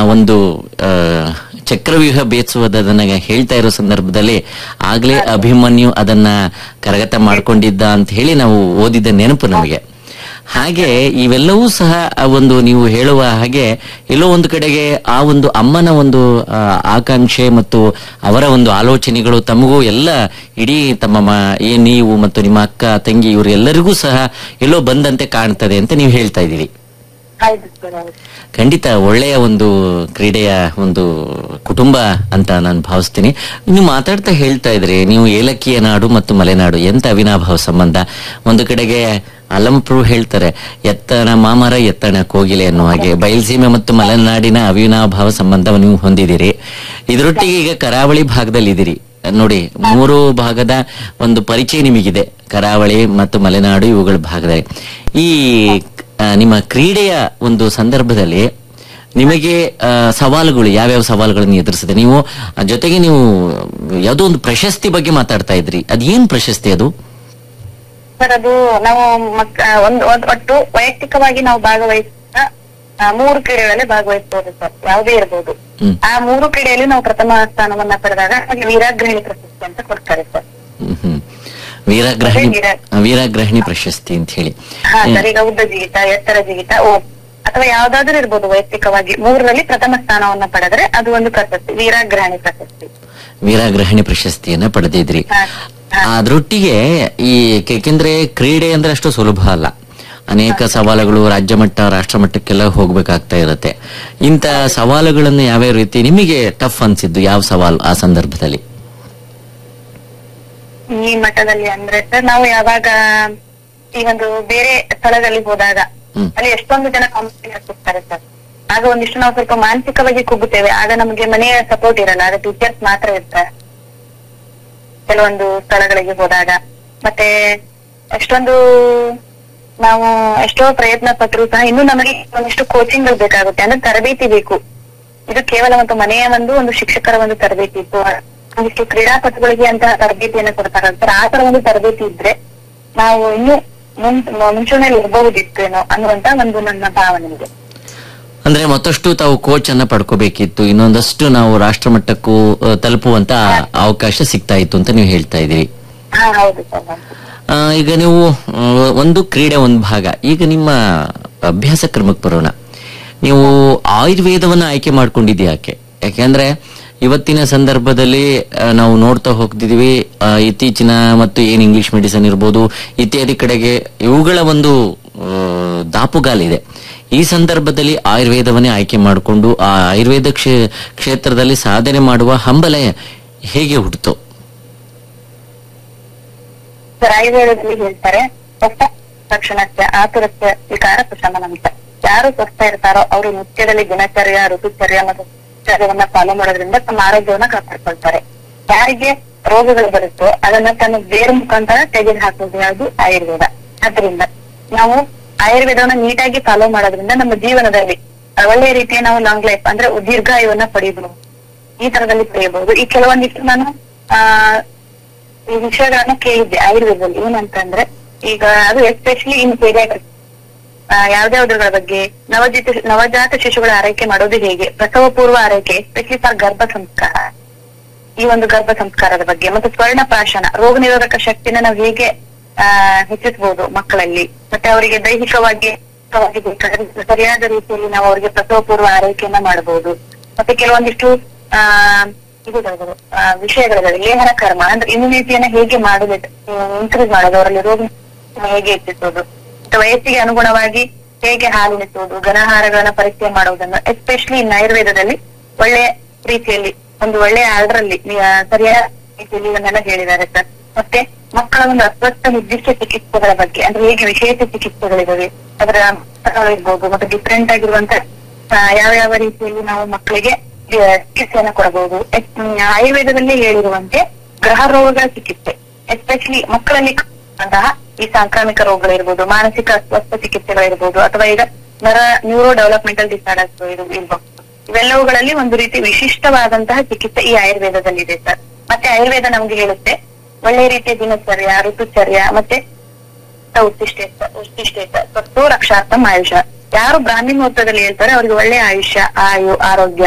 ಒಂದು ಆ, ಚಕ್ರವ್ಯೂಹ ಭೇದಿಸುವುದನ್ನ ಹೇಳ್ತಾ ಇರೋ ಸಂದರ್ಭದಲ್ಲಿ ಆಗ್ಲೇ ಅಭಿಮನ್ಯು ಅದನ್ನ ಕರಗತ ಮಾಡ್ಕೊಂಡಿದ್ದ ಅಂತ ಹೇಳಿ ನಾವು ಓದಿದ ನೆನಪು ನಮಗೆ ಹಾಗೆ ಇವೆಲ್ಲವೂ ಸಹ ಆ ಒಂದು ನೀವು ಹೇಳುವ ಹಾಗೆ ಎಲ್ಲೋ ಒಂದು ಕಡೆಗೆ ಆ ಒಂದು ಅಮ್ಮನ ಒಂದು ಆ, ಆಕಾಂಕ್ಷೆ ಮತ್ತು ಅವರ ಒಂದು ಆಲೋಚನೆಗಳು ತಮಗೂ ಎಲ್ಲ ಇಡೀ ತಮ್ಮ ಮ- ಏ ನೀವು ಮತ್ತು ನಿಮ್ಮ ಅಕ್ಕ ತಂಗಿ ಇವರು ಎಲ್ಲರಿಗೂ ಸಹ ಎಲ್ಲೋ ಬಂದಂತೆ ಕಾಣ್ತದೆ ಅಂತ ನೀವು ಹೇಳ್ತಾ ಇದ್ದೀರಿ ಹೌದು ಸರ್ ಹೌದು ಖಂಡಿತ ಒಳ್ಳೆಯ ಒಂದು ಕ್ರೀಡೆಯ ಒಂದು ಕುಟುಂಬ ಅಂತ ನಾನು ಭಾವಿಸ್ತೀನಿ ನೀವು ಮಾತಾಡ್ತಾ ಹೇಳ್ತಾ ಇದ್ರಿ ನೀವು ಏಲಕ್ಕಿಯ ನಾಡು ಮತ್ತು ಮಲೆನಾಡು ಎಂತ ಅವಿನಾಭಾವ ಸಂಬಂಧ ಒಂದು ಕಡೆಗೆ ಅಲಂಪ್ರು ಹೇಳ್ತಾರೆ ಎತ್ತಣ ಮಾಮರ ಎತ್ತಣ ಕೋಗಿಲೆ ಅನ್ನುವ ಹಾಗೆ ಬಯಲ್ಸೀಮೆ ಮತ್ತು ಮಲೆನಾಡಿನ ಅವಿನಾಭಾವ ಸಂಬಂಧವನ್ನು ನೀವು ಹೊಂದಿದ್ದೀರಿ ಇದರೊಟ್ಟಿಗೆ ಈಗ ಕರಾವಳಿ ಭಾಗದಲ್ಲಿ ಇದ್ದೀರಿ ನೋಡಿ ಮೂರು ಭಾಗದ ಒಂದು ಪರಿಚಯ ನಿಮಗಿದೆ ಕರಾವಳಿ ಮತ್ತು ಮಲೆನಾಡು ಇವುಗಳ ಭಾಗದಲ್ಲಿ ಈ ಆ, ನಿಮ್ಮ ಕ್ರೀಡೆಯ ಒಂದು ಸಂದರ್ಭದಲ್ಲಿ ನಿಮಗೆ ಆ, ಸವಾಲುಗಳು ಯಾವ್ಯಾವ ಸವಾಲುಗಳನ್ನು ಎದುರಿಸಿದೆ ನೀವು ಆ, ಜೊತೆಗೆ ನೀವು ಯಾವುದೋ ಒಂದು ಪ್ರಶಸ್ತಿ ಬಗ್ಗೆ ಮಾತಾಡ್ತಾ ಇದ್ರಿ ಅದೇನ್ ಪ್ರಶಸ್ತಿ ಅದು ಸರ್ ಅದು ನಾವು ಮಕ್ ಆ, ಒಂದು ಒಂದ್- ಒಟ್ಟು ವೈಯಕ್ತಿಕವಾಗಿ ನಾವು ಭಾಗವಹಿಸಿದ ಆ, ಮೂರು ಕ್ರೀಡೆಗಳಲ್ಲಿ ಭಾಗವಹಿಸಬಹುದು ಸರ್ ಯಾವುದೇ ಇರಬಹುದು ಹ್ಮ್. ಆ ಮೂರು ಕ್ರೀಡೆಯಲ್ಲಿ ನಾವು ಪ್ರಥಮ ಸ್ಥಾನವನ್ನ ಪಡೆದಾಗ ನಮಗೆ ವೀರಾಗ್ರಹಿಣಿ ಪ್ರಶಸ್ತಿ ಅಂತ ಕೊಡ್ತಾರೆ ಸರ್ ಹ್ಮ್, ಹ್ಮ್. ವೀರಗ್ರಹಣಿ ವೀರ- ವೀರಗ್ರಹಣಿ ಪ್ರಶಸ್ತಿ ಅಂತ ಹೇಳಿ ಹಾ ಸರ್ ಈಗ ಉದ್ದ ಜಿಗಿತ ಎತ್ತರ ಜಿಗಿತ ಓ ಅಥವಾ ಯಾವ್ದಾದ್ರೂ ಇರ್ಬೋದು ವೈಯಕ್ತಿಕವಾಗಿ ಮೂರರಲ್ಲಿ ಪ್ರಥಮ ಸ್ಥಾನವನ್ನ ಪಡೆದ್ರೆ ಅದು ಒಂದು ಪ್ರಶಸ್ತಿ ವೀರಾಗ್ರಹಣಿ ಪ್ರಶಸ್ತಿ ವೀರಗ್ರಹಣಿ ಪ್ರಶಸ್ತಿಯನ್ನ ಪಡೆದಿದ್ರಿ ಹಾ, ಹಾ. ಅದ್ರೊಟ್ಟಿಗೆ ಈ ಏಕೆಂದ್ರೆ ಕ್ರೀಡೆ ಅಂದ್ರೆ ಅಷ್ಟು ಸುಲಭ ಅಲ್ಲ ಅನೇಕ ಸವಾಲುಗಳು ರಾಜ್ಯ ಮಟ್ಟ ರಾಷ್ಟ್ರ ಮಟ್ಟಕ್ಕೆಲ್ಲ ಹೋಗ್ಬೇಕಾಗ್ತಾ ಇರುತ್ತೆ ಇಂತ ಸವಾಲುಗಳನ್ನು ಯಾವ್ಯಾವ ರೀತಿ ನಿಮಗೆ ಟಫ್ ಅನ್ಸಿದ್ದು ಯಾವ ಸವಾಲು ಆ ಸಂದರ್ಭದಲ್ಲಿ ಈ ಮಟ್ಟದಲ್ಲಿ ಅಂದ್ರೆ ಸರ್ ನಾವು ಯಾವಾಗ ಈ ಒಂದು ಬೇರೆ ಸ್ಥಳದಲ್ಲಿ ಹೋದಾಗ ಹ್ಮ್. ಅಲ್ಲಿ ಎಷ್ಟೊಂದು ಜನ ಕಾಂಪಿಟೇಷನ್ ಸಿಗ್ತಾರೆ ಸರ್ ಆಗ ಒಂದಿಷ್ಟು ನಾವು ಸ್ವಲ್ಪ ಮಾನಸಿಕವಾಗಿ ಕುಗ್ಗುತ್ತೇವೆ ಆಗ ನಮಗೆ ಮನೆಯ ಸಪೋರ್ಟ್ ಇರಲ್ಲ ಆಗ ಟೀಚರ್ಸ್ ಮಾತ್ರ ಇರ್ತಾರೆ ಕೆಲವೊಂದು ಸ್ಥಳಗಳಿಗೆ ಹೋದಾಗ ಮತ್ತೆ ಎಷ್ಟೊಂದು ನಾವು ಎಷ್ಟೋ ಪ್ರಯತ್ನ ಪಟ್ಟರು ಸಹ ಇನ್ನೂ ನಮಗೆ ಒಂದಿಷ್ಟು ಕೋಚಿಂಗ್ ಬೇಕಾಗುತ್ತೆ ಅಂದ್ರೆ ತರಬೇತಿ ಬೇಕು ಇದು ಕೇವಲ ಒಂದು ಮನೆಯ ಒಂದು ಒಂದು ಶಿಕ್ಷಕರ ಒಂದು ತರಬೇತಿ ಇತ್ತು ಒಂದಿಷ್ಟು ಕ್ರೀಡಾಪಟುಗಳಿಗೆ ಅಂತ ತರಬೇತಿಯನ್ನು ಕೊಡ್ತಾರೆ ಸರ್ ಆ ತರ ಒಂದು ತರಬೇತಿ ಇದ್ರೆ ನಾವು ಇನ್ನೂ ಮುನ್ ಮುಂಚೂಣಿಯಲ್ಲಿ ಇರಬಹುದಿತ್ತೇನೋ ಅನ್ನುವಂತ ಒಂದು ನನ್ನ ಭಾವನೆ ಇದೆ ಅಂದ್ರೆ ಮತ್ತಷ್ಟು ತಾವು ಕೋಚ್ ಅನ್ನ ಪಡ್ಕೋಬೇಕಿತ್ತು ಇನ್ನೊಂದಷ್ಟು ನಾವು ರಾಷ್ಟ್ರ ಮಟ್ಟಕ್ಕೂ ಆ, ತಲುಪುವಂತ ಅವಕಾಶ ಸಿಗ್ತಾ ಇತ್ತು ಅಂತ ನೀವು ಹೇಳ್ತಾ ಇದೀರಿ ಹಾ ಹೌದು ಸರ್ ಹೌದು. ಆ, ಈಗ ನೀವು ಆ, ಒಂದು ಕ್ರೀಡೆ ಒಂದು ಭಾಗ ಈಗ ನಿಮ್ಮ ಅಭ್ಯಾಸ ಕ್ರಮಕ್ಕೆ ಬರೋಣ ನೀವು ಆಯುರ್ವೇದವನ್ನ ಆಯ್ಕೆ ಮಾಡ್ಕೊಂಡಿದ್ದು ಯಾಕೆ ಯಾಕೆಂದ್ರೆ ಇವತ್ತಿನ ಸಂದರ್ಭದಲ್ಲಿ ಆ, ನಾವು ನೋಡ್ತಾ ಹೋಗ್ತಿದೀವಿ ಆ, ಇತ್ತೀಚಿನ ಮತ್ತು ಏನ್ ಇಂಗ್ಲಿಷ್ ಮೆಡಿಸಿನ್ ಇರ್ಬೋದು ಇತ್ಯಾದಿ ಕಡೆಗೆ ಇವುಗಳ ಒಂದು ಆ, ದಾಪುಗಾಲಿದೆ ಈ ಸಂದರ್ಭದಲ್ಲಿ ಆಯುರ್ವೇದವನ್ನೇ ಆಯ್ಕೆ ಮಾಡಿಕೊಂಡು ಆ ಆಯುರ್ವೇದ ಕ್ಷೇ- ಕ್ಷೇತ್ರದಲ್ಲಿ ಸಾಧನೆ ಮಾಡುವ ಹಂಬಲ ಹೇಗೆ ಹುಟ್ಟಿತು ಸರ್ ಆಯುರ್ವೇದದಲ್ಲಿ ಹೇಳ್ತಾರೆ ಸ್ವಸ್ಥ ತಕ್ಷಣಕ್ಕೆ ಆತುರಕ್ಕೆ ವಿಕಾರ ಪ್ರಶಮನ ಅಂತ ಯಾರು ಸ್ವಸ್ಥ ಇರ್ತಾರೋ ಅವರು ನಿತ್ಯದಲ್ಲಿ ದಿನಚರ್ಯ ಋತುಚರ್ಯ ಮತ್ತು ಚರ್ಯವನ್ನ ಫಾಲೋ ಮಾಡೋದ್ರಿಂದ ತಮ್ಮ ಆರೋಗ್ಯವನ್ನ ಕಾಪಾಡ್ಕೊಳ್ತಾರೆ ಯಾರಿಗೆ ರೋಗಗಳು ಬರುತ್ತೋ ಅದನ್ನ ತನ್ನ ಬೇರೆ ಮುಖಾಂತರ ತೆಗೆದು ಹಾಕೋದು ಯಾವುದು ಆಯುರ್ವೇದ ಆದ್ರಿಂದ ನಾವು ಆಯುರ್ವೇದವನ್ನ ನೀಟಾಗಿ ಫಾಲೋ ಮಾಡೋದ್ರಿಂದ ನಮ್ಮ ಜೀವನದಲ್ಲಿ ಒಳ್ಳೆಯ ರೀತಿಯ ನಾವು ಲಾಂಗ್ ಲೈಫ್ ಅಂದ್ರೆ ದೀರ್ಘಾಯುವನ್ನ ಪಡೆಯಬಹುದು ಈ ತರದಲ್ಲಿ ಪಡೆಯಬಹುದು ಈ ಕೆಲವೊಂದಿಷ್ಟು ನಾನು ಆ ಈ ವಿಷಯಗಳನ್ನ ಕೇಳಿದ್ದೆ ಆಯುರ್ವೇದದಲ್ಲಿ ಏನಂತಂದ್ರೆ ಈಗ ಅದು ಎಸ್ಪೆಷಲಿ ಇನ್ ಪೀರಿಯಾಟ್ರಿಕ್ ಯಾವ್ದಾವ್ದ್ರ ಬಗ್ಗೆ ನವಜಾತ ನವಜಾತ ಶಿಶುಗಳ ಆರೈಕೆ ಮಾಡೋದು ಹೇಗೆ ಪ್ರಸವ ಪೂರ್ವ ಆರೈಕೆ ಎಸ್ಪೆಷಲಿ ಫಾರ್ ಗರ್ಭ ಸಂಸ್ಕಾರ ಈ ಒಂದು ಗರ್ಭ ಸಂಸ್ಕಾರದ ಬಗ್ಗೆ ಮತ್ತೆ ಸ್ವರ್ಣ ಪ್ರಾಶನ ರೋಗ ನಿರೋಧಕ ಶಕ್ತಿನ ನಾವು ಹೇಗೆ ಆ ಹೆಚ್ಚಿಸಬಹುದು ಮಕ್ಕಳಲ್ಲಿ ಮತ್ತೆ ಅವರಿಗೆ ದೈಹಿಕವಾಗಿ ದೈಹಿಕವಾಗಿ ಬೇಕಾದ್ರೆ ಸರಿಯಾದ ರೀತಿಯಲ್ಲಿ ನಾವು ಅವರಿಗೆ ಪ್ರಸವ ಪೂರ್ವ ಆರೈಕೆಯನ್ನ ಮಾಡಬಹುದು ಮತ್ತೆ ಕೆಲವೊಂದಿಷ್ಟು ಆ ಇದುಗಳಿದಾವೆ, ಆ, ವಿಷಯಗಳಿದಾವೆ ಲೇಹನ ಕರ್ಮ ಅಂದ್ರೆ ಇಮ್ಯುನಿಟಿಯನ್ನ ಹೇಗೆ ಮಾಡೋದು ಇನ್ಕ್ರೀಸ್ ಮಾಡೋದು ಅವರಲ್ಲಿ ರೋಗ ಹೇಗೆ ಹೆಚ್ಚಿಸೋದು ಮತ್ತೆ ವಯಸ್ಸಿಗೆ ಅನುಗುಣವಾಗಿ ಹೇಗೆ ಹಾಲುಣಿಸುವುದು ಘನಾಹಾರಗಳನ್ನ ಪರೀಕ್ಷೆ ಮಾಡುವುದನ್ನು ಎಸ್ಪೆಷಲಿ ಇನ್ ಆಯುರ್ವೇದದಲ್ಲಿ ಒಳ್ಳೆಯ ರೀತಿಯಲ್ಲಿ ಒಂದು ಒಳ್ಳೆಯ ಆರ್ಡರ್ ಅಲ್ಲಿ ಆ, ಸರಿಯಾದ ರೀತಿಯಲ್ಲಿ ಇವನ್ನೆಲ್ಲ ಹೇಳಿದ್ದಾರೆ ಸರ್ ಮತ್ತೆ ಮಕ್ಕಳ ಒಂದು ಅಸ್ವಸ್ಥ ನಿರ್ದಿಷ್ಟ ಚಿಕಿತ್ಸೆಗಳ ಬಗ್ಗೆ ಅಂದ್ರೆ ಹೇಗೆ ವಿಶೇಷ ಚಿಕಿತ್ಸೆಗಳಿದಾವೆ ಅದರ ಹಂತಗಳು ಇರ್ಬೋದು ಮತ್ತೆ ಡಿಫ್ರೆಂಟ್ ಆಗಿರುವಂತ ಆ, ಯಾವ ಯಾವ ರೀತಿಯಲ್ಲಿ ನಾವು ಮಕ್ಕಳಿಗೆ ಆ, ಚಿಕಿತ್ಸೆಯನ್ನ ಕೊಡಬಹುದು ಎಸ್- ಹ್ಮ್, ಆಯುರ್ವೇದದಲ್ಲೇ ಹೇಳಿರುವಂತೆ ಗ್ರಹ ರೋಗಗಳ ಚಿಕಿತ್ಸೆ ಎಸ್ಪೆಷಲಿ ಮಕ್ಕಳಲ್ಲಿ ಅಂತಹ ಈ ಸಾಂಕ್ರಾಮಿಕ ರೋಗಗಳಿರ್ಬೋದು ಮಾನಸಿಕ ಅಸ್ವಸ್ಥ ಚಿಕಿತ್ಸೆಗಳಿರ್ಬೋದು ಅಥವಾ ಈಗ ನರ ನ್ಯೂರೋ ಡೆವಲಪ್ಮೆಂಟಲ್ ಡಿಸಾರ್ಡರ್ಸ್ ಇರ್ಬೋದು ಇವೆಲ್ಲವುಗಳಲ್ಲಿ ಒಂದು ರೀತಿ ವಿಶಿಷ್ಟವಾದಂತಹ ಚಿಕಿತ್ಸೆ ಈ ಆಯುರ್ವೇದದಲ್ಲಿದೆ ಸರ್ ಮತ್ತೆ ಆಯುರ್ವೇದ ನಮ್ಗೆ ಹೇಳುತ್ತೆ ಒಳ್ಳೆ ರೀತಿಯ ದಿನಚರ್ಯ ಋತುಚರ್ಯ ಮತ್ತೆ ಉತ್ತಿಷ್ಟೇತ ಉತ್ತಿಷ್ಟೇತ ಸ್ವತ್ತು ರಕ್ಷಾರ್ಥಂ ಆಯುಷ ಯಾರು ಬ್ರಾಹ್ಮಿ ಮುಹೂರ್ತದಲ್ಲಿ ಹೇಳ್ತಾರೆ ಅವ್ರಿಗೆ ಒಳ್ಳೆ ಆಯುಷ್ಯ ಆಯು ಆರೋಗ್ಯ